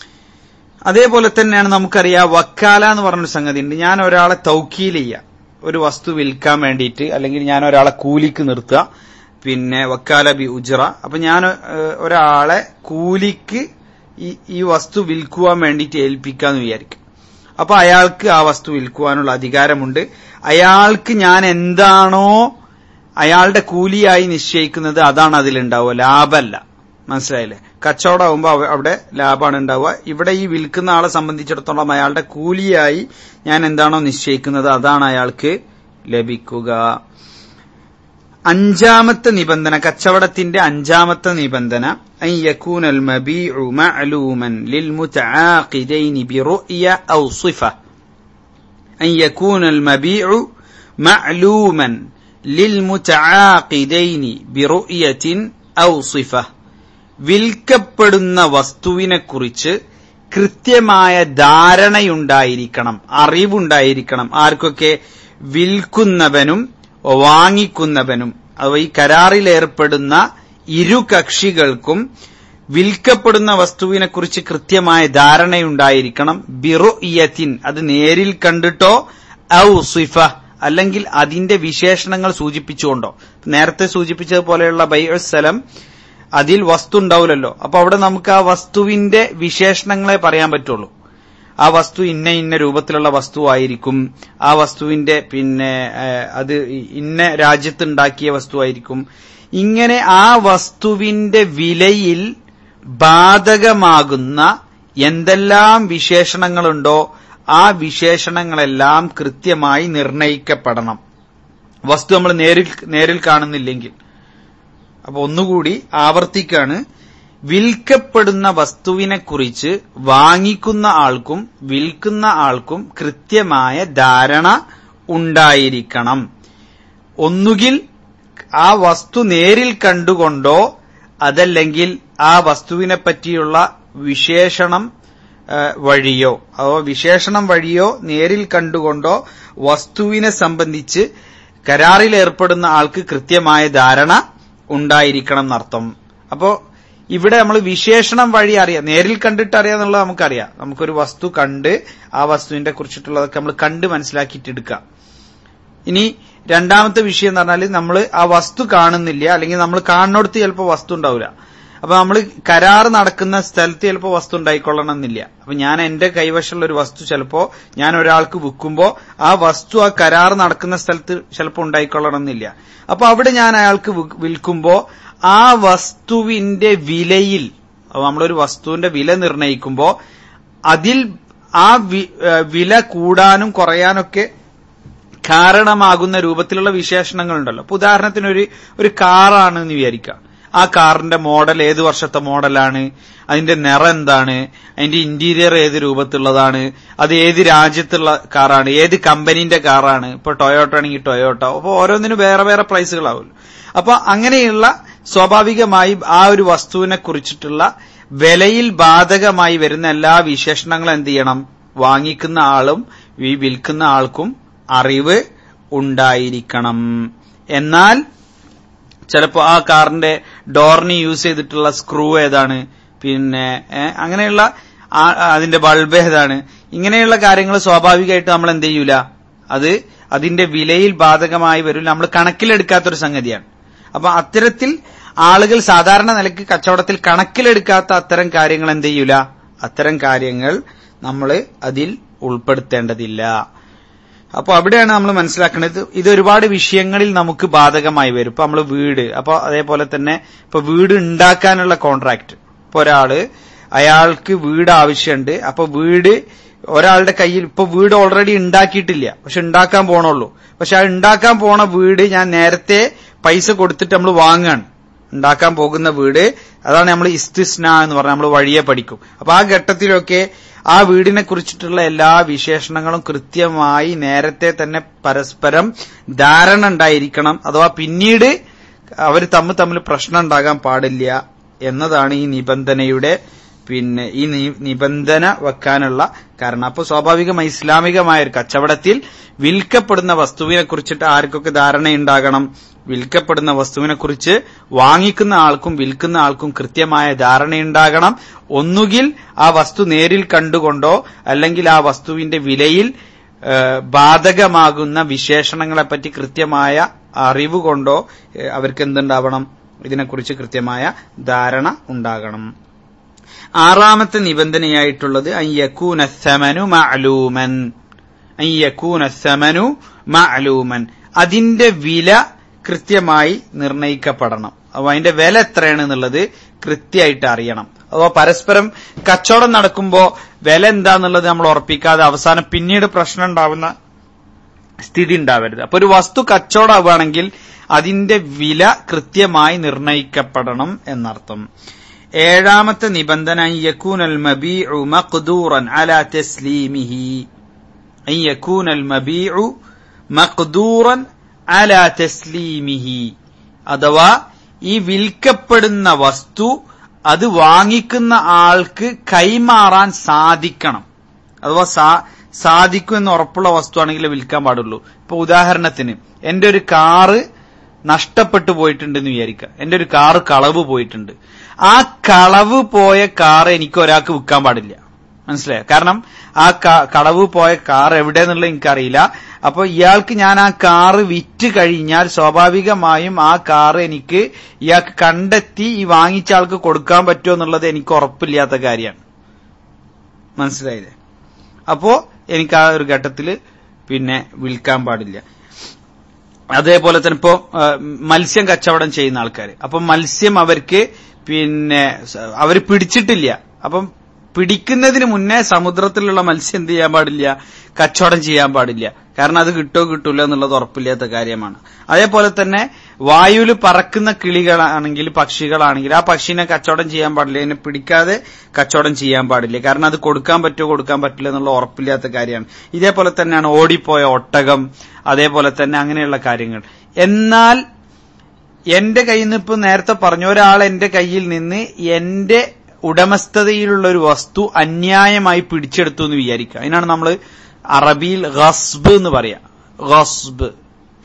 അതേപോലെ തന്നെയാണ് നമുക്കറിയാം വക്കാല എന്ന് പറഞ്ഞൊരു സംഗതി ഉണ്ട് ഞാൻ ഒരാളെ തൗക്കീൽ ചെയ്യുക ഒരു വസ്തു വിൽക്കാൻ വേണ്ടിയിട്ട് അല്ലെങ്കിൽ ഞാൻ ഒരാളെ കൂലിക്ക് നിർത്തുക പിന്നെ വക്കാല ബി ഉജ്റ അപ്പൊ ഞാൻ ഏഹ്, ഒരാളെ കൂലിക്ക് ഈ ഈ വസ്തു വിൽക്കുവാൻ വേണ്ടിയിട്ട് ഏൽപ്പിക്കാന്ന് വിചാരിക്കും അപ്പൊ അയാൾക്ക് ആ വസ്തു വിൽക്കുവാനുള്ള അധികാരമുണ്ട് അയാൾക്ക് ഞാൻ എന്താണോ അയാളുടെ കൂലിയായി നിശ്ചയിക്കുന്നത് അതാണ് അതിലുണ്ടാവുക ലാഭമല്ല മനസ്സിലായില്ലേ കച്ചവടമാകുമ്പോൾ അവ- അവിടെ ലാഭമാണ് ഉണ്ടാവുക ഇവിടെ ഈ വിൽക്കുന്ന ആളെ സംബന്ധിച്ചിടത്തോളം അയാളുടെ കൂലിയായി ഞാൻ എന്താണോ നിശ്ചയിക്കുന്നത് അതാണ് അയാൾക്ക് ലഭിക്കുക അഞ്ചാമത്തെ നിബന്ധന കച്ചവടത്തിന്റെ അഞ്ചാമത്തെ നിബന്ധന അൻ യകൂനൽ മബീഉ മഅലൂമൻ ലിൽ മുതആഖിദൈനി ബിറുഅയ ഔ സിഫ അൻ യകൂനൽ മബീഉ മഅലൂമൻ ലിൽ മുതആഖിദൈനി ബിറുഅയത്തിൻ ഔ സിഫ വിൽക്കപ്പെടുന്ന വസ്തുവിനെക്കുറിച്ച് കൃത്യമായ ധാരണയുണ്ടായിരിക്കണം അറിവുണ്ടായിരിക്കണം ആർക്കൊക്കെ വിൽക്കുന്നവനും വാങ്ങിക്കുന്നവനും അഥവാ ഈ കരാറിൽ ഏർപ്പെടുന്ന ഇരു കക്ഷികൾക്കും വിൽക്കപ്പെടുന്ന വസ്തുവിനെക്കുറിച്ച് കൃത്യമായ ധാരണയുണ്ടായിരിക്കണം ബിറുഇയത്തിൻ അത് നേരിൽ കണ്ടിട്ടോ ഔ സിഫ അല്ലെങ്കിൽ അതിന്റെ വിശേഷണങ്ങൾ സൂചിപ്പിച്ചുകൊണ്ടോ നേരത്തെ സൂചിപ്പിച്ചതുപോലെയുള്ള ബൈ സ്ഥലം അതിൽ വസ്തു ഉണ്ടാവില്ലല്ലോ അപ്പൊ അവിടെ നമുക്ക് ആ വസ്തുവിന്റെ വിശേഷണങ്ങളെ പറയാൻ പറ്റുള്ളൂ ആ വസ്തു ഇന്ന ഇന്ന രൂപത്തിലുള്ള വസ്തുവായിരിക്കും ആ വസ്തുവിന്റെ പിന്നെ ഏഹ്, അത് ഇന്ന രാജ്യത്തുണ്ടാക്കിയ വസ്തുവായിരിക്കും ഇങ്ങനെ ആ വസ്തുവിന്റെ വിലയിൽ ബാധകമാകുന്ന എന്തെല്ലാം വിശേഷണങ്ങളുണ്ടോ ആ വിശേഷണങ്ങളെല്ലാം കൃത്യമായി നിർണയിക്കപ്പെടണം വസ്തു നമ്മൾ നേരിൽ നേരിൽ കാണുന്നില്ലെങ്കിൽ അപ്പൊ ഒന്നുകൂടി ആവർത്തിക്കാണ് വിൽക്കപ്പെടുന്ന വസ്തുവിനെക്കുറിച്ച് വാങ്ങിക്കുന്ന ആൾക്കും വിൽക്കുന്ന ആൾക്കും കൃത്യമായ ധാരണ ഉണ്ടായിരിക്കണം ഒന്നുകിൽ ആ വസ്തു നേരിൽ കണ്ടുകൊണ്ടോ അതല്ലെങ്കിൽ ആ വസ്തുവിനെ പറ്റിയുള്ള വിശേഷണം ആ, വഴിയോ അതോ വിശേഷണം വഴിയോ നേരിൽ കണ്ടുകൊണ്ടോ വസ്തുവിനെ സംബന്ധിച്ച് കരാറിൽ ഏർപ്പെടുന്ന ആൾക്ക് കൃത്യമായ ധാരണ ഉണ്ടായിരിക്കണം എന്നർത്ഥം അപ്പോ ഇവിടെ നമ്മൾ വിശേഷണം വഴി അറിയാം നേരിൽ കണ്ടിട്ട് അറിയാന്നുള്ളത് നമുക്കറിയാം നമുക്കൊരു വസ്തു കണ്ട് ആ വസ്തുവിന്റെ കുറിച്ചിട്ടുള്ളതൊക്കെ നമ്മൾ കണ്ട് മനസ്സിലാക്കിയിട്ട് എടുക്കാം ഇനി രണ്ടാമത്തെ വിഷയം എന്ന് പറഞ്ഞാൽ നമ്മൾ ആ വസ്തു കാണുന്നില്ല അല്ലെങ്കിൽ നമ്മൾ കാണുന്നിടത്ത് ചിലപ്പോൾ വസ്തു ഉണ്ടാവില്ല അപ്പൊ നമ്മൾ കരാർ നടക്കുന്ന സ്ഥലത്ത് ചിലപ്പോൾ വസ്തു ഉണ്ടായിക്കൊള്ളണം എന്നില്ല അപ്പൊ ഞാൻ എന്റെ കൈവശമുള്ള ഒരു വസ്തു ചിലപ്പോ ഞാൻ ഒരാൾക്ക് വിൽക്കുമ്പോ ആ വസ്തു ആ കരാർ നടക്കുന്ന സ്ഥലത്ത് ചിലപ്പോൾ ഉണ്ടായിക്കൊള്ളണം എന്നില്ല അപ്പൊ അവിടെ ഞാൻ അയാൾക്ക് വി- വിൽക്കുമ്പോ ആ വസ്തുവിന്റെ വിലയിൽ അപ്പൊ നമ്മളൊരു വസ്തുവിന്റെ വില നിർണയിക്കുമ്പോ അതിൽ ആ വി- ഏഹ് വില കൂടാനും കുറയാനൊക്കെ കാരണമാകുന്ന രൂപത്തിലുള്ള വിശേഷണങ്ങൾ ഉണ്ടല്ലോ അപ്പൊ ഉദാഹരണത്തിന് ഒരു ഒരു കാറാണ് എന്ന് വിചാരിക്കുക ആ കാറിന്റെ മോഡൽ ഏത് വർഷത്തെ മോഡലാണ് അതിന്റെ നിറം എന്താണ് അതിന്റെ ഇന്റീരിയർ ഏത് രൂപത്തിലുള്ളതാണ് അത് ഏത് രാജ്യത്തുള്ള കാറാണ് ഏത് കമ്പനീന്റെ കാറാണ് ഇപ്പൊ ടൊയോട്ടോ ആണെങ്കിൽ ടൊയോട്ടോ അപ്പൊ ഓരോന്നിനും വേറെ വേറെ പ്രൈസുകളാവുമല്ലോ അപ്പൊ അങ്ങനെയുള്ള സ്വാഭാവികമായി ആ ഒരു വസ്തുവിനെ കുറിച്ചിട്ടുള്ള വിലയിൽ ബാധകമായി വരുന്ന എല്ലാ വിശേഷണങ്ങളും എന്ത് ചെയ്യണം വാങ്ങിക്കുന്ന ആളും ഈ വിൽക്കുന്ന ആൾക്കും അറിവ് ഉണ്ടായിരിക്കണം എന്നാൽ ചിലപ്പോ ആ കാറിന്റെ ഡോറിന് യൂസ് ചെയ്തിട്ടുള്ള സ്ക്രൂ ഏതാണ് പിന്നെ ഏ, അങ്ങനെയുള്ള ആ- അതിന്റെ ബൾബ് ഏതാണ് ഇങ്ങനെയുള്ള കാര്യങ്ങൾ സ്വാഭാവികമായിട്ട് നമ്മൾ എന്ത് ചെയ്യൂല അത് അതിന്റെ വിലയിൽ ബാധകമായി വരും നമ്മൾ കണക്കിലെടുക്കാത്തൊരു സംഗതിയാണ് അപ്പൊ അത്തരത്തിൽ ആളുകൾ സാധാരണ നിലയ്ക്ക് കച്ചവടത്തിൽ കണക്കിലെടുക്കാത്ത അത്തരം കാര്യങ്ങൾ എന്ത് ചെയ്യൂല അത്തരം കാര്യങ്ങൾ നമ്മൾ അതിൽ ഉൾപ്പെടുത്തേണ്ടതില്ല അപ്പൊ അവിടെയാണ് നമ്മൾ മനസ്സിലാക്കുന്നത് ഇത് ഒരുപാട് വിഷയങ്ങളിൽ നമുക്ക് ബാധകമായി വരും ഇപ്പൊ നമ്മൾ വീട് അപ്പൊ അതേപോലെ തന്നെ ഇപ്പൊ വീട് ഉണ്ടാക്കാനുള്ള കോൺട്രാക്ട് ഇപ്പൊ ഒരാള് അയാൾക്ക് വീട് ആവശ്യമുണ്ട് അപ്പൊ വീട് ഒരാളുടെ കയ്യിൽ ഇപ്പൊ വീട് ഓൾറെഡി ഉണ്ടാക്കിയിട്ടില്ല പക്ഷെ ഉണ്ടാക്കാൻ പോണുള്ളൂ പക്ഷെ ആ ഉണ്ടാക്കാൻ പോണ വീട് ഞാൻ നേരത്തെ പൈസ കൊടുത്തിട്ട് നമ്മൾ വാങ്ങാണ് ഉണ്ടാക്കാൻ പോകുന്ന വീട് അതാണ് നമ്മൾ ഇസ്തിസ്ന എന്ന് പറഞ്ഞാൽ നമ്മൾ വഴിയെ പഠിക്കും അപ്പൊ ആ ഘട്ടത്തിലൊക്കെ ആ വീടിനെ കുറിച്ചിട്ടുള്ള എല്ലാ വിശേഷണങ്ങളും കൃത്യമായി നേരത്തെ തന്നെ പരസ്പരം ധാരണ ഉണ്ടായിരിക്കണം അഥവാ പിന്നീട് അവർ തമ്മിൽ തമ്മിൽ പ്രശ്നം ഉണ്ടാകാൻ പാടില്ല എന്നതാണ് ഈ നിബന്ധനയുടെ പിന്നെ ഈ നി- നിബന്ധന വെക്കാനുള്ള കാരണം അപ്പൊ സ്വാഭാവികമായി ഇസ്ലാമികമായ ഒരു കച്ചവടത്തിൽ വിൽക്കപ്പെടുന്ന വസ്തുവിനെ കുറിച്ചിട്ട് ആർക്കൊക്കെ ധാരണയുണ്ടാകണം വിൽക്കപ്പെടുന്ന വസ്തുവിനെ കുറിച്ച് വാങ്ങിക്കുന്ന ആൾക്കും വിൽക്കുന്ന ആൾക്കും കൃത്യമായ ധാരണയുണ്ടാകണം ഒന്നുകിൽ ആ വസ്തു നേരിൽ കണ്ടുകൊണ്ടോ അല്ലെങ്കിൽ ആ വസ്തുവിന്റെ വിലയിൽ ഏഹ്, ബാധകമാകുന്ന വിശേഷണങ്ങളെപ്പറ്റി കൃത്യമായ അറിവ് കൊണ്ടോ ഏഹ്, അവർക്ക് എന്തുണ്ടാവണം ഇതിനെക്കുറിച്ച് കൃത്യമായ ധാരണ ഉണ്ടാകണം ആറാമത്തെ നിബന്ധനയായിട്ടുള്ളത് അയ്യക്കൂന സമനു മഅലൂമൻ അയ്യക്കൂന സമനു മഅലൂമൻ അതിന്റെ വില കൃത്യമായി നിർണയിക്കപ്പെടണം അപ്പൊ അതിന്റെ വില എത്രയാണ് എന്നുള്ളത് കൃത്യമായിട്ട് അറിയണം അഥവാ പരസ്പരം കച്ചവടം നടക്കുമ്പോ വില എന്താന്നുള്ളത് നമ്മൾ ഉറപ്പിക്കാതെ അവസാനം പിന്നീട് പ്രശ്നം ഉണ്ടാവുന്ന സ്ഥിതി ഉണ്ടാവരുത് അപ്പൊ ഒരു വസ്തു കച്ചവടമാവുകയാണെങ്കിൽ അതിന്റെ വില കൃത്യമായി നിർണയിക്കപ്പെടണം എന്നർത്ഥം ഏഴാമത്തെ നിബന്ധന യക്കൂനൽ മബീഉ മഖ്ദൂറൻ അലാ തസ്ലീമിഹി أن يكون المبيع مقدورا على تسليمه അഥവാ ഈ വിൽക്കപ്പെടുന്ന വസ്തു അത് വാങ്ങിക്കുന്ന ആൾക്ക് കൈമാറാൻ സാധിക്കണം അഥവാ സാ- സാധിക്കും എന്ന് ഉറപ്പുള്ള വസ്തുവാണെങ്കിൽ വിൽക്കാൻ പാടുള്ളൂ ഇപ്പൊ ഉദാഹരണത്തിന് എന്റെ ഒരു കാറ് നഷ്ടപ്പെട്ടു പോയിട്ടുണ്ടെന്ന് വിചാരിക്കുക എന്റെ ഒരു കാറ് കളവ് പോയിട്ടുണ്ട് ആ കളവ് പോയ കാർ എനിക്ക് ഒരാൾക്ക് വിൽക്കാൻ പാടില്ല മനസ്സിലായോ കാരണം ആ ക- കളവ് പോയ കാർ എവിടെയെന്നുള്ളത് എനിക്കറിയില്ല അപ്പൊ ഇയാൾക്ക് ഞാൻ ആ കാറ് വിറ്റ് കഴിഞ്ഞാൽ സ്വാഭാവികമായും ആ കാർ എനിക്ക് ഇയാൾക്ക് കണ്ടെത്തി ഈ വാങ്ങിച്ച ആൾക്ക് കൊടുക്കാൻ പറ്റുമോ എന്നുള്ളത് എനിക്ക് ഉറപ്പില്ലാത്ത കാര്യമാണ് മനസ്സിലായില്ലേ അപ്പോ എനിക്ക് ആ ഒരു ഘട്ടത്തില് പിന്നെ വിൽക്കാൻ പാടില്ല അതേപോലെ തന്നെ ഇപ്പോ ആ, മത്സ്യം കച്ചവടം ചെയ്യുന്ന ആൾക്കാർ അപ്പൊ മത്സ്യം അവർക്ക് പിന്നെ അവർ പിടിച്ചിട്ടില്ല അപ്പം പിടിക്കുന്നതിന് മുന്നേ സമുദ്രത്തിലുള്ള മത്സ്യം എന്ത് ചെയ്യാൻ പാടില്ല കച്ചവടം ചെയ്യാൻ പാടില്ല കാരണം അത് കിട്ടോ കിട്ടൂല എന്നുള്ളത് ഉറപ്പില്ലാത്ത കാര്യമാണ് അതേപോലെ തന്നെ വായുവിൽ പറക്കുന്ന കിളികളാണെങ്കിൽ പക്ഷികളാണെങ്കിൽ ആ പക്ഷിനെ കച്ചവടം ചെയ്യാൻ പാടില്ല അതിനെ പിടിക്കാതെ കച്ചവടം ചെയ്യാൻ പാടില്ല കാരണം അത് കൊടുക്കാൻ പറ്റുമോ കൊടുക്കാൻ പറ്റില്ല എന്നുള്ള ഉറപ്പില്ലാത്ത കാര്യമാണ് ഇതേപോലെ തന്നെയാണ് ഓടിപ്പോയ ഒട്ടകം അതേപോലെ തന്നെ അങ്ങനെയുള്ള കാര്യങ്ങൾ എന്നാൽ എന്റെ കയ്യിൽ നിന്ന് ഇപ്പൊ നേരത്തെ പറഞ്ഞ ഒരാൾ എന്റെ കയ്യിൽ നിന്ന് എന്റെ ഉടമസ്ഥതയിലുള്ള ഒരു വസ്തു അന്യായമായി പിടിച്ചെടുത്തു എന്ന് വിചാരിക്കുക അതിനാണ് നമ്മൾ അറബിയിൽ ഗസ്ബ് എന്ന് പറയാ ഗസ്ബ്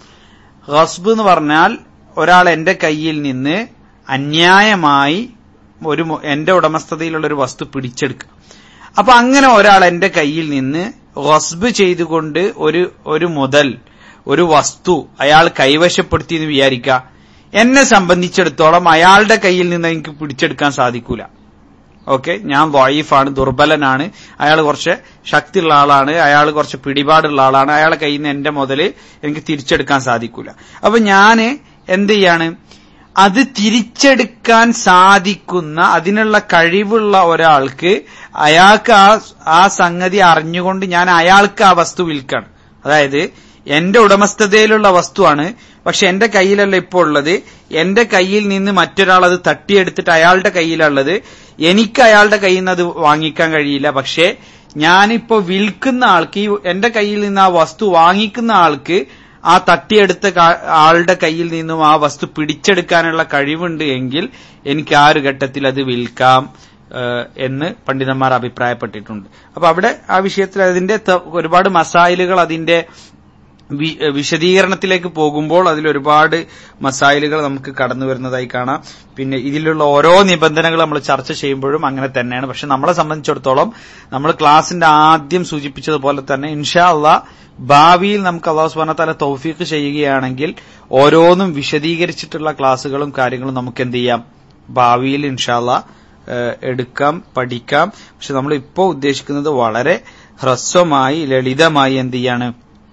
ഗസ്ബ് എന്ന് പറഞ്ഞാൽ ഒരാൾ എന്റെ കയ്യിൽ നിന്ന് അന്യായമായി ഒരു മു- എന്റെ ഉടമസ്ഥതയിലുള്ള ഒരു വസ്തു പിടിച്ചെടുക്കുക അപ്പൊ അങ്ങനെ ഒരാൾ എന്റെ കയ്യിൽ നിന്ന് റസ്ബ് ചെയ്തുകൊണ്ട് ഒരു ഒരു മുതൽ ഒരു വസ്തു അയാൾ കൈവശപ്പെടുത്തി എന്ന് വിചാരിക്കുക എന്നെ സംബന്ധിച്ചിടത്തോളം അയാളുടെ കയ്യിൽ നിന്ന് എനിക്ക് പിടിച്ചെടുക്കാൻ സാധിക്കൂല ഓക്കെ ഞാൻ വൈഫാണ് ദുർബലനാണ് അയാൾ കുറച്ച് ശക്തിയുള്ള ആളാണ് അയാൾ കുറച്ച് പിടിപാടുള്ള ആളാണ് അയാളെ കയ്യിൽ നിന്ന് എന്റെ മുതല് എനിക്ക് തിരിച്ചെടുക്കാൻ സാധിക്കൂല അപ്പൊ ഞാന് എന്ത് ചെയ്യാണ് അത് തിരിച്ചെടുക്കാൻ സാധിക്കുന്ന അതിനുള്ള കഴിവുള്ള ഒരാൾക്ക് അയാൾക്ക് ആ ആ സംഗതി അറിഞ്ഞുകൊണ്ട് ഞാൻ അയാൾക്ക് ആ വസ്തു വിൽക്കണം അതായത് എന്റെ ഉടമസ്ഥതയിലുള്ള വസ്തുവാണ് പക്ഷെ എന്റെ കയ്യിലല്ല ഇപ്പോൾ ഉള്ളത് എന്റെ കയ്യിൽ നിന്ന് മറ്റൊരാൾ അത് തട്ടിയെടുത്തിട്ട് അയാളുടെ കയ്യിലുള്ളത് എനിക്ക് അയാളുടെ കയ്യിൽ നിന്ന് അത് വാങ്ങിക്കാൻ കഴിയില്ല പക്ഷെ ഞാനിപ്പോ വിൽക്കുന്ന ആൾക്ക് ഈ എന്റെ കയ്യിൽ നിന്ന് ആ വസ്തു വാങ്ങിക്കുന്ന ആൾക്ക് ആ തട്ടിയെടുത്ത കാ- ആളുടെ കയ്യിൽ നിന്നും ആ വസ്തു പിടിച്ചെടുക്കാനുള്ള കഴിവുണ്ട് എങ്കിൽ എനിക്ക് ആ ഒരു ഘട്ടത്തിൽ അത് വിൽക്കാം ഏഹ്, എന്ന് പണ്ഡിതന്മാർ അഭിപ്രായപ്പെട്ടിട്ടുണ്ട് അപ്പൊ അവിടെ ആ വിഷയത്തിൽ അതിന്റെ ത- ഒരുപാട് മസായിലുകൾ അതിന്റെ വി- വിശദീകരണത്തിലേക്ക് പോകുമ്പോൾ അതിൽ ഒരുപാട് മസായിലുകൾ നമുക്ക് കടന്നു വരുന്നതായി കാണാം പിന്നെ ഇതിലുള്ള ഓരോ നിബന്ധനകൾ നമ്മൾ ചർച്ച ചെയ്യുമ്പോഴും അങ്ങനെ തന്നെയാണ് പക്ഷെ നമ്മളെ സംബന്ധിച്ചിടത്തോളം നമ്മൾ ക്ലാസിന്റെ ആദ്യം സൂചിപ്പിച്ചതുപോലെ തന്നെ ഇൻഷാ അള്ളാ ഭാവിയിൽ നമുക്ക് അള്ളാഹു സുബാന തല തൗഫീഖ് ചെയ്യുകയാണെങ്കിൽ ഓരോന്നും വിശദീകരിച്ചിട്ടുള്ള ക്ലാസ്സുകളും കാര്യങ്ങളും നമുക്ക് എന്ത് ചെയ്യാം ഭാവിയിൽ ഇൻഷാല്ല എടുക്കാം പഠിക്കാം പക്ഷെ നമ്മൾ ഇപ്പോൾ ഉദ്ദേശിക്കുന്നത് വളരെ ഹ്രസ്വമായി ലളിതമായി എന്ത് ചെയ്യാണ്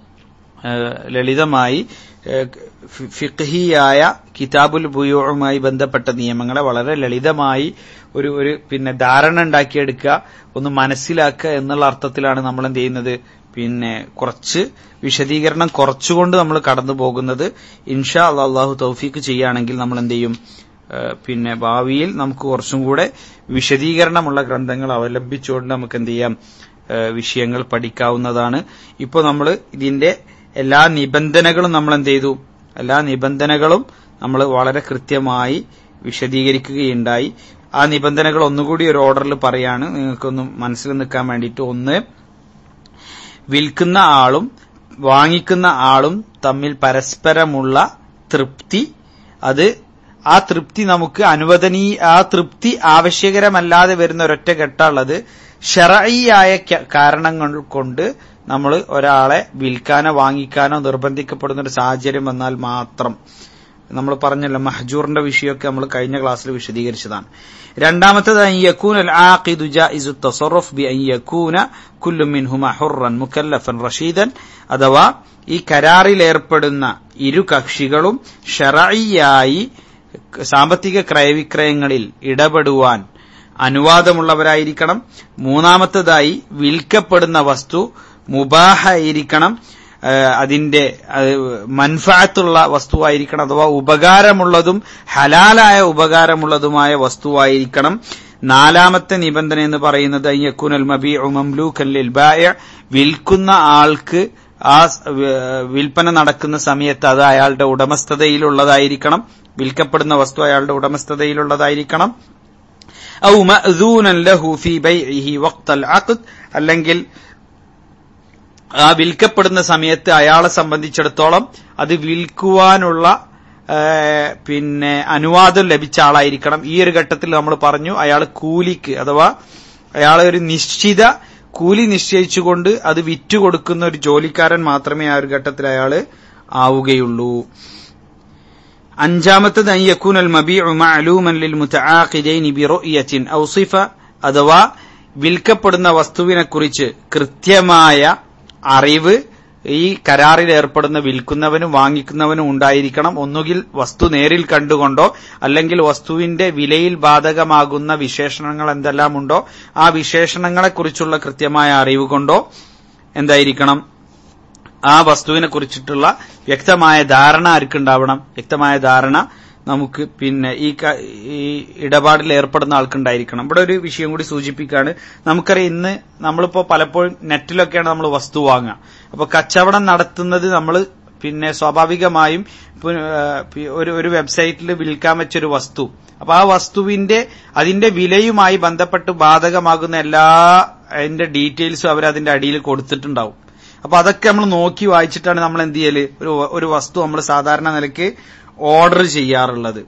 ഏഹ് ലളിതമായി ഏഹ് ഫി- ഫിഖ്ഹിയായ കിതാബുൽ ബുയൂറുമായി ബന്ധപ്പെട്ട നിയമങ്ങളെ വളരെ ലളിതമായി ഒരു ഒരു പിന്നെ ധാരണ ഉണ്ടാക്കിയെടുക്കുക ഒന്ന് മനസ്സിലാക്കുക എന്നുള്ള അർത്ഥത്തിലാണ് നമ്മൾ എന്ത് ചെയ്യുന്നത് പിന്നെ കുറച്ച് വിശദീകരണം കുറച്ചുകൊണ്ട് നമ്മൾ കടന്നു പോകുന്നത് ഇൻഷാ അള്ളാ അള്ളാഹു തൗഫീക്ക് ചെയ്യുകയാണെങ്കിൽ നമ്മൾ എന്ത് ചെയ്യും ഏഹ് പിന്നെ ഭാവിയിൽ നമുക്ക് കുറച്ചും കൂടെ വിശദീകരണമുള്ള ഗ്രന്ഥങ്ങൾ അവലംബിച്ചുകൊണ്ട് നമുക്ക് എന്ത് ചെയ്യാം ഏഹ് വിഷയങ്ങൾ പഠിക്കാവുന്നതാണ് ഇപ്പോൾ നമ്മൾ ഇതിന്റെ എല്ലാ നിബന്ധനകളും നമ്മൾ എന്ത് ചെയ്തു എല്ലാ നിബന്ധനകളും നമ്മൾ വളരെ കൃത്യമായി വിശദീകരിക്കുകയുണ്ടായി ആ നിബന്ധനകൾ ഒന്നുകൂടി ഒരു ഓർഡറിൽ പറയാണ് നിങ്ങൾക്കൊന്ന് മനസ്സിൽ നിൽക്കാൻ വേണ്ടിയിട്ട് ഒന്ന് വിൽക്കുന്ന ആളും വാങ്ങിക്കുന്ന ആളും തമ്മിൽ പരസ്പരമുള്ള തൃപ്തി അത് ആ തൃപ്തി നമുക്ക് അനുവദനീ ആ തൃപ്തി ആവശ്യകരമല്ലാതെ വരുന്ന ഒരൊറ്റ ഘട്ടമുള്ളത് ഷറഈയായ ക- കാരണങ്ങൾ കൊണ്ട് നമ്മൾ ഒരാളെ വിൽക്കാനോ വാങ്ങിക്കാനോ നിർബന്ധിക്കപ്പെടുന്ന ഒരു സാഹചര്യം വന്നാൽ മാത്രം നമ്മൾ പറഞ്ഞല്ലോ മഹജൂറിന്റെ വിഷയമൊക്കെ നമ്മൾ കഴിഞ്ഞ ക്ലാസ്സിൽ വിശദീകരിച്ചതാണ് രണ്ടാമത്തത് അൻ യകൂന അൽ ആഖിദു ജായിസു തസറഫ് ബി അൻ യകൂന കുല്ലു മിൻഹുമ ഹുർറൻ മുക്കല്ലഫൻ റഷീദൻ അഥവാ ഈ കരാറിൽ ഏർപ്പെടുന്ന ഇരു കക്ഷികളും ഷറഈയായി സാമ്പത്തിക ക്രയവിക്രയങ്ങളിൽ ഇടപെടുവാൻ അനുവാദമുള്ളവരായിരിക്കണം മൂന്നാമത്തതായി വിൽക്കപ്പെടുന്ന വസ്തു മുബാഹായിരിക്കണം ഏഹ് അതിന്റെ ഏഹ് മൻഫാത്തുള്ള വസ്തുവായിരിക്കണം അഥവാ ഉപകാരമുള്ളതും ഹലാലായ ഉപകാരമുള്ളതുമായ വസ്തുവായിരിക്കണം നാലാമത്തെ നിബന്ധന എന്ന് പറയുന്നത് അയ്യക്കുനൽ മബീഉ മംലൂക്കൻ ലിൽ ബായ വിൽക്കുന്ന ആൾക്ക് ആ സ് ഏഹ് വിൽപ്പന നടക്കുന്ന സമയത്ത് അത് അയാളുടെ ഉടമസ്ഥതയിലുള്ളതായിരിക്കണം വിൽക്കപ്പെടുന്ന വസ്തു അയാളുടെ ഉടമസ്ഥതയിലുള്ളതായിരിക്കണം ഔ മഅ്ദൂനൻ ലഹു ഫീ ബൈഇഹി വഖ്തൽ അഖ്ദ് അല്ലെങ്കിൽ ആ വിൽക്കപ്പെടുന്ന സമയത്ത് അയാളെ സംബന്ധിച്ചിടത്തോളം അത് വിൽക്കുവാനുള്ള ഏ, പിന്നെ അനുവാദം ലഭിച്ച ആളായിരിക്കണം ഈ ഒരു ഘട്ടത്തിൽ നമ്മൾ പറഞ്ഞു അയാൾ കൂലിക്ക് അഥവാ അയാൾ ഒരു നിശ്ചിത കൂലി നിശ്ചയിച്ചുകൊണ്ട് അത് വിറ്റുകൊടുക്കുന്ന ഒരു ജോലിക്കാരൻ മാത്രമേ ആ ഒരു ഘട്ടത്തിൽ അയാൾ ആവുകയുള്ളൂ അഞ്ചാമത്തത് അൻ യകൂന അൽ മബീഉ മഅലൂമൻ ലിൽ മുതആഖിദൈനി ബിറുഅയത്തിൻ ഔ സിഫ അഥവാ വിൽക്കപ്പെടുന്ന വസ്തുവിനെക്കുറിച്ച് കൃത്യമായ അറിവ് ഈ കരാറിൽ ഏർപ്പെടുന്ന വിൽക്കുന്നവനും വാങ്ങിക്കുന്നവനും ഉണ്ടായിരിക്കണം ഒന്നുകിൽ വസ്തു നേരിൽ കണ്ടുകൊണ്ടോ അല്ലെങ്കിൽ വസ്തുവിന്റെ വിലയിൽ ബാധകമാകുന്ന വിശേഷണങ്ങൾ എന്തെല്ലാമുണ്ടോ ആ വിശേഷണങ്ങളെക്കുറിച്ചുള്ള കൃത്യമായ അറിവ് കൊണ്ടോ എന്തായിരിക്കണം ആ വസ്തുവിനെ കുറിച്ചിട്ടുള്ള വ്യക്തമായ ധാരണ ആർക്കുണ്ടാവണം വ്യക്തമായ ധാരണ നമുക്ക് പിന്നെ ഈ ക- ഈ ഇടപാടിൽ ഏർപ്പെടുന്ന ആൾക്കുണ്ടായിരിക്കണം ഇവിടെ ഒരു വിഷയം കൂടി സൂചിപ്പിക്കുകയാണ് നമുക്കറിയാം ഇന്ന് നമ്മളിപ്പോ പലപ്പോഴും നെറ്റിലൊക്കെയാണ് നമ്മൾ വസ്തു വാങ്ങുക അപ്പൊ കച്ചവടം നടത്തുന്നത് നമ്മൾ പിന്നെ സ്വാഭാവികമായും ഇപ്പൊ, ആ, പി- ഒരു ഒരു വെബ്സൈറ്റിൽ വിൽക്കാൻ വെച്ചൊരു വസ്തു അപ്പൊ ആ വസ്തുവിന്റെ അതിന്റെ വിലയുമായി ബന്ധപ്പെട്ട് ബാധകമാകുന്ന എല്ലാ അതിന്റെ ഡീറ്റെയിൽസും അവർ അതിന്റെ അടിയിൽ കൊടുത്തിട്ടുണ്ടാവും അപ്പൊ അതൊക്കെ നമ്മൾ നോക്കി വായിച്ചിട്ടാണ് നമ്മൾ എന്ത് ചെയ്യല് ഒരു ഒരു വസ്തു നമ്മൾ സാധാരണ നിലയ്ക്ക് ഓർഡർ ചെയ്യാറുള്ളത്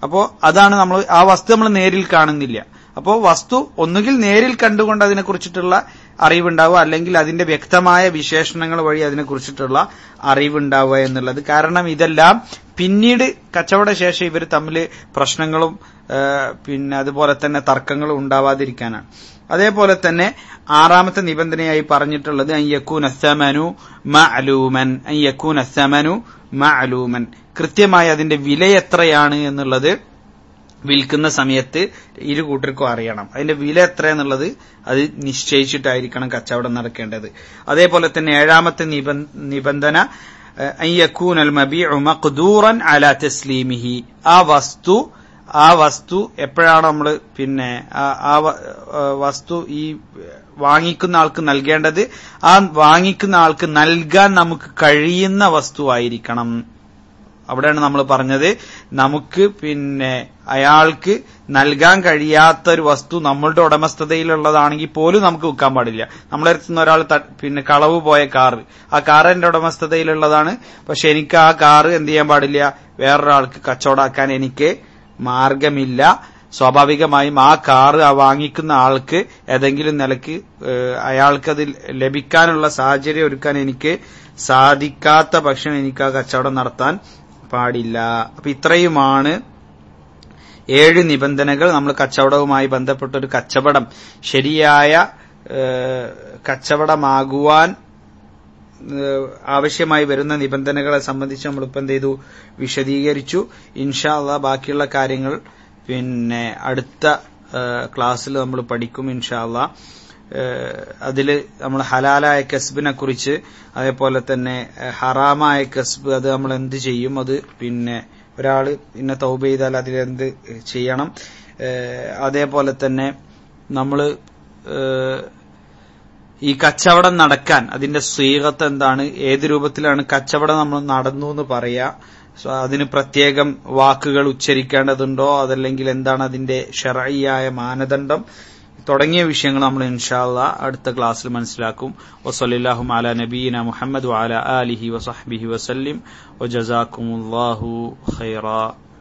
അപ്പോ അതാണ് നമ്മൾ ആ വസ്തു നമ്മൾ നേരിൽ കാണുന്നില്ല അപ്പോൾ വസ്തു ഒന്നുകിൽ നേരിൽ കണ്ടുകൊണ്ട് അതിനെക്കുറിച്ചിട്ടുള്ള അറിവുണ്ടാവുക അല്ലെങ്കിൽ അതിന്റെ വ്യക്തമായ വിശേഷണങ്ങൾ വഴി അതിനെക്കുറിച്ചിട്ടുള്ള അറിവുണ്ടാവുക എന്നുള്ളത് കാരണം ഇതെല്ലാം പിന്നീട് കച്ചവട ശേഷം ഇവർ തമ്മിൽ പ്രശ്നങ്ങളും ആ, പിന്നെ അതുപോലെ തന്നെ തർക്കങ്ങളും ഉണ്ടാവാതിരിക്കാനാണ് അതേപോലെ തന്നെ ആറാമത്തെ നിബന്ധനയായി പറഞ്ഞിട്ടുള്ളത് അയ്യക്കൂൻ അസമനു മഅലൂമൻ അയ്യക്കൂൻ അസമനു മഅലൂമൻ കൃത്യമായി അതിന്റെ വില എത്രയാണ് എന്നുള്ളത് വിൽക്കുന്ന സമയത്ത് ഇരു കൂട്ടർക്കും അറിയണം അതിന്റെ വില എത്ര എന്നുള്ളത് അത് നിശ്ചയിച്ചിട്ടായിരിക്കണം കച്ചവടം നടക്കേണ്ടത് അതേപോലെ തന്നെ ഏഴാമത്തെ നിബന്ധ- നിബന്ധന അയ്യക്കൂൻ അൽ മബീഉ മഖ്ദൂറൻ അലാ തസ്ലീമിഹി ആ വസ്തു ആ വസ്തു എപ്പോഴാണ് നമ്മൾ പിന്നെ ആ- ആ വ- ആ വസ്തു ഈ വാങ്ങിക്കുന്ന ആൾക്ക് നൽകേണ്ടത് ആ വാങ്ങിക്കുന്ന ആൾക്ക് നൽകാൻ നമുക്ക് കഴിയുന്ന വസ്തുവായിരിക്കണം അവിടെയാണ് നമ്മൾ പറഞ്ഞത് നമുക്ക് പിന്നെ അയാൾക്ക് നൽകാൻ കഴിയാത്ത ഒരു വസ്തു നമ്മളുടെ ഉടമസ്ഥതയിലുള്ളതാണെങ്കിൽ പോലും നമുക്ക് വിൽക്കാൻ പാടില്ല നമ്മളെ അടുത്തുനിന്ന് ഒരാൾ ത- പിന്നെ കളവ് പോയ കാറ് ആ കാർ എന്റെ ഉടമസ്ഥതയിലുള്ളതാണ് പക്ഷെ എനിക്ക് ആ കാറ് എന്ത് ചെയ്യാൻ പാടില്ല വേറൊരാൾക്ക് കച്ചവടാക്കാൻ എനിക്ക് മാർഗമില്ല സ്വാഭാവികമായും ആ കാറ് ആ വാങ്ങിക്കുന്ന ആൾക്ക് ഏതെങ്കിലും നിലക്ക് ഏഹ്, അയാൾക്കതിൽ ലഭിക്കാനുള്ള സാഹചര്യം ഒരുക്കാൻ എനിക്ക് സാധിക്കാത്ത പക്ഷം എനിക്ക് ആ കച്ചവടം നടത്താൻ പാടില്ല അപ്പൊ ഇത്രയുമാണ് ഏഴ് നിബന്ധനകൾ നമ്മൾ കച്ചവടവുമായി ബന്ധപ്പെട്ട ഒരു കച്ചവടം ശരിയായ ഏഹ്, കച്ചവടമാകുവാൻ ഏഹ്, ആവശ്യമായി വരുന്ന നിബന്ധനകളെ സംബന്ധിച്ച് നമ്മളിപ്പോൾ എന്ത് ചെയ്തു വിശദീകരിച്ചു ഇൻഷാ അള്ളാ ബാക്കിയുള്ള കാര്യങ്ങൾ പിന്നെ അടുത്ത ക്ലാസ്സിൽ നമ്മൾ പഠിക്കും ഇൻഷാ അള്ളാ അതിൽ നമ്മൾ ഹലാലായ കസ്ബിനെ കുറിച്ച് അതേപോലെ തന്നെ ഏഹ്, ഹറാമായ കസ്ബ് അത് നമ്മൾ എന്ത് ചെയ്യും അത് പിന്നെ ഒരാൾ ഇന്ന തൗബ ചെയ്താൽ അതിലെന്ത് ചെയ്യണം ഏഹ്, അതേപോലെ തന്നെ നമ്മൾ ഈ കച്ചവടം നടക്കാൻ അതിന്റെ സ്വീകത്ത് എന്താണ് ഏത് രൂപത്തിലാണ് കച്ചവടം നമ്മൾ നടന്നു എന്ന് പറയാ സോ അതിന് പ്രത്യേകം വാക്കുകൾ ഉച്ചരിക്കേണ്ടതുണ്ടോ അതല്ലെങ്കിൽ എന്താണ് അതിന്റെ ഷെറയ്യായ മാനദണ്ഡം തുടങ്ങിയ വിഷയങ്ങൾ നമ്മൾ ഇൻഷാല്ല അടുത്ത ക്ലാസ്സിൽ മനസ്സിലാക്കും വസല്ലാഹു അല നബീന മുഹമ്മദ് വാല ആലിഹി വസഹ്ബിഹി വസല്ലിം വജസാക്കുമുല്ലാഹു ഖൈറ